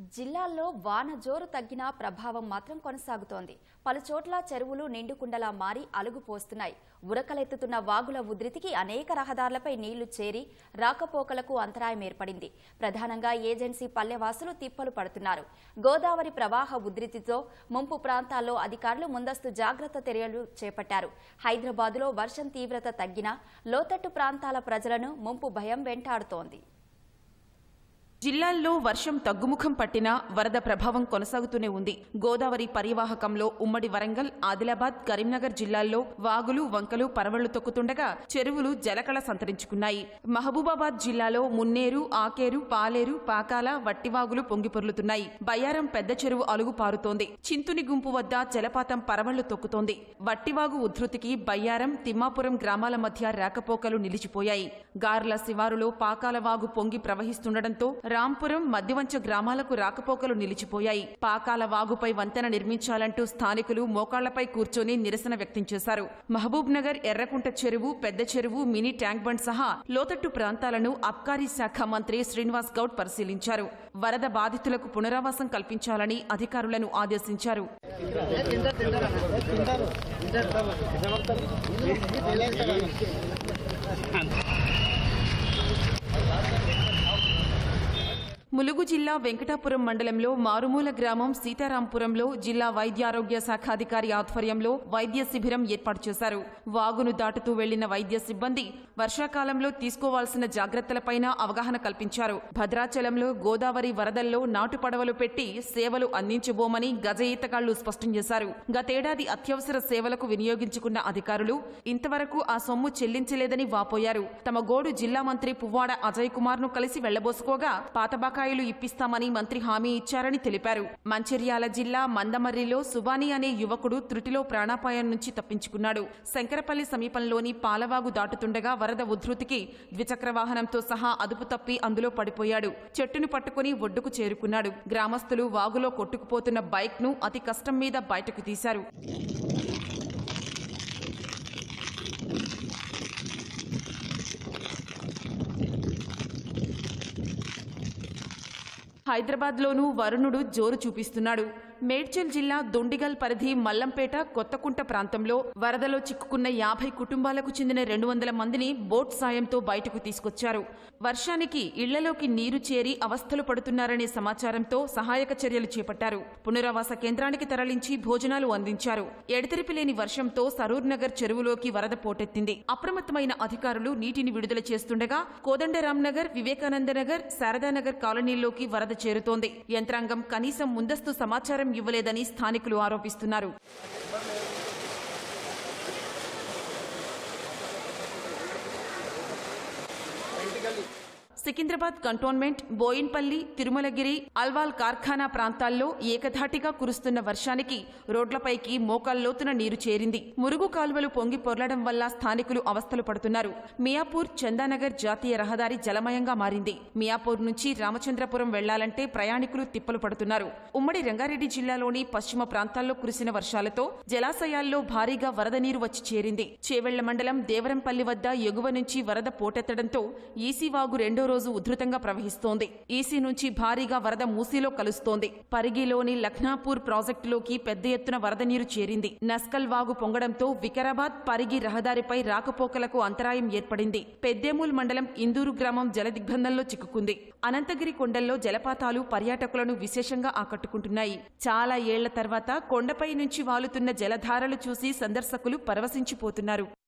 జిల్లాల్లో వాన జోరు తగ్గినా ప్రభావం మాత్రం కొనసాగుతోంది పలు చోట్ల చెరువులు నిండుకుండలా మారి అలుగు పోస్తున్నాయి ఉరకలెత్తుతున్న వాగుల ఉధృతికి అనేక రహదారులపై నీళ్లు చేరి రాకపోకలకు అంతరాయం ఏర్పడింది ప్రధానంగా ఏజెన్సీ పల్లెవాసులు తిప్పలు పడుతున్నారు గోదావరి ప్రవాహ ఉధృతితో ముంపు ప్రాంతాల్లో అధికారులు ముందస్తు జాగ్రత్త చర్యలు చేపట్టారు హైదరాబాదులో వర్షం తీవ్రత తగ్గినా లోతట్టు ప్రాంతాల ప్రజలను ముంపు భయం వెంటాడుతోంది జిల్లాల్లో వర్షం తగ్గుముఖం పట్టినా వరద ప్రభావం కొనసాగుతూనే ఉంది గోదావరి పరివాహకంలో ఉమ్మడి వరంగల్ ఆదిలాబాద్ కరీంనగర్ జిల్లాల్లో వాగులు వంకలు పరవళ్లు తొక్కుతుండగా చెరువులు జలకళ సంతరించుకున్నాయి మహబూబాబాద్ జిల్లాలో మున్నేరు ఆకేరు పాలేరు పాకాల వట్టివాగులు పొంగిపొర్లుతున్నాయి బయ్యారం పెద్ద చెరువు అలుగు పారుతోంది చింతుని గుంపు వద్ద జలపాతం పరవళ్లు తొక్కుతోంది వట్టివాగు ఉధృతికి బయ్యారం తిమ్మాపురం గ్రామాల మధ్య రాకపోకలు నిలిచిపోయాయి గార్ల శివారులో పాకాల వాగు పొంగి ప్రవహిస్తుండటంతో రాంపురం మధ్యవంచ గ్రామాలకు రాకపోకలు నిలిచిపోయాయి పాకాల వాగుపై వంతెన నిర్మించాలంటూ స్థానికులు మోకాళ్లపై కూర్చొని నిరసన వ్యక్తం చేశారు మహబూబ్ నగర్ ఎర్రకుంట చెరువు పెద్ద చెరువు మినీ ట్యాంక్ బండ్ సహా లోతట్టు ప్రాంతాలను అబ్కారీ శాఖ మంత్రి శ్రీనివాస్ గౌడ్ పరిశీలించారు వరద బాధితులకు పునరావాసం కల్పించాలని అధికారులను ఆదేశించారు ములుగు జిల్లా వెంకటాపురం మండలంలో మారుమూల గ్రామం సీతారాంపురంలో జిల్లా వైద్యారోగ్య శాఖ అధికారి ఆధ్వర్యంలో వైద్య శిబిరం ఏర్పాటు చేశారు వాగును దాటుతూ వెళ్లిన వైద్య సిబ్బంది వర్షాకాలంలో తీసుకోవాల్సిన జాగ్రత్తలపైన అవగాహన కల్పించారు భద్రాచలంలో గోదావరి వరదల్లో నాటు పడవలు పెట్టి సేవలు అందించబోమని గజ ఈతగాళ్లు స్పష్టం చేశారు గతేడాది అత్యవసర సేవలకు వినియోగించుకున్న అధికారులు ఇంతవరకు ఆ సొమ్ము చెల్లించలేదని వాపోయారు తమ గోడు జిల్లా మంత్రి పువ్వాడ అజయ్ కుమార్ ను కలిసి వెళ్లబోసుకోగా పాత బకాయిలు ఇప్పిస్తామని మంత్రి హామీ ఇచ్చారని తెలిపారు మంచిర్యాల జిల్లా మందమర్రిలో సుబాని అనే యువకుడు త్రుటిలో ప్రాణాపాయం నుంచి తప్పించుకున్నాడు శంకరపల్లి సమీపంలోని పాలవాగు దాటుతుండగా వరద ఉధృతికి ద్విచక్ర వాహనంతో సహా అదుపు తప్పి అందులో పడిపోయాడు చెట్టును పట్టుకుని ఒడ్డుకు చేరుకున్నాడు గ్రామస్తులు వాగులో కొట్టుకుపోతున్న బైక్ ను అతి కష్టం మీద బయటకు తీశారు హైదరాబాద్లోనూ వరుణుడు జోరు చూపిస్తున్నాడు మేడ్చల్ జిల్లా దుండిగల్ పరిధి మల్లంపేట కొత్తకుంట ప్రాంతంలో వరదలో చిక్కుకున్న యాభై కుటుంబాలకు చెందిన రెండు వందల మందిని బోట్ సాయంతో బయటకు తీసుకొచ్చారు వర్షానికి ఇళ్లలోకి నీరు చేరి అవస్థలు పడుతున్నారనే సమాచారంతో సహాయక చర్యలు చేపట్టారు పునరావాస కేంద్రానికి తరలించి భోజనాలు అందించారు ఎడతెరిపి లేని వర్షంతో సరూర్ నగర్ చెరువులోకి వరద పోటెత్తింది అప్రమత్తమైన అధికారులు నీటిని విడుదల చేస్తుండగా కోదండరామ్ నగర్ వివేకానంద నగర్ శారదానగర్ కాలనీల్లోకి వరద చేరుతోంది యంత్రాంగం కనీసం ముందస్తు సమాచారం ఇవ్వలేదని స్థానికులు ఆరోపిస్తున్నారు సికింద్రాబాద్ కంటోన్మెంట్ బోయిన్పల్లి తిరుమలగిరి అల్వాల్ కార్ఖానా ప్రాంతాల్లో ఏకధాటిగా కురుస్తున్న వర్షానికి రోడ్లపైకి మోకాల్లోతున నీరు చేరింది మురుగు కాలువలు పొంగి పొర్లడం వల్ల స్థానికులు అవస్థలు పడుతున్నారు మియాపూర్ చందానగర్ జాతీయ రహదారి జలమయంగా మారింది మియాపూర్ నుంచి రామచంద్రపురం వెళ్లాలంటే ప్రయాణికులు తిప్పలు పడుతున్నారు ఉమ్మడి రంగారెడ్డి జిల్లాలోని పశ్చిమ ప్రాంతాల్లో కురిసిన వర్షాలతో జలాశయాల్లో భారీగా వరద నీరు వచ్చి చేరింది చేవెళ్ల మండలం దేవరంపల్లి వద్ద ఎగువ నుంచి వరద పోటెత్తడంతో ఈసీవాగు రెండో రోజు ఉధృతంగా ప్రవహిస్తోంది ఈసీ నుంచి భారీగా వరద మూసీలో కలుస్తోంది పరిగిలోని లఖ్నాపూర్ ప్రాజెక్టులోకి పెద్ద ఎత్తున వరద నీరు చేరింది నస్కల్ వాగు పొంగడంతో వికారాబాద్ పరిగి రహదారిపై రాకపోకలకు అంతరాయం ఏర్పడింది పెద్దేమూల్ మండలం ఇందూరు గ్రామం జలదిగ్బంధంలో చిక్కుకుంది అనంతగిరి కొండల్లో జలపాతాలు పర్యాటకులను విశేషంగా ఆకట్టుకుంటున్నాయి చాలా ఏళ్ల తర్వాత కొండపై నుంచి వాలుతున్న జలధారలు చూసి సందర్శకులు పరవశించిపోతున్నారు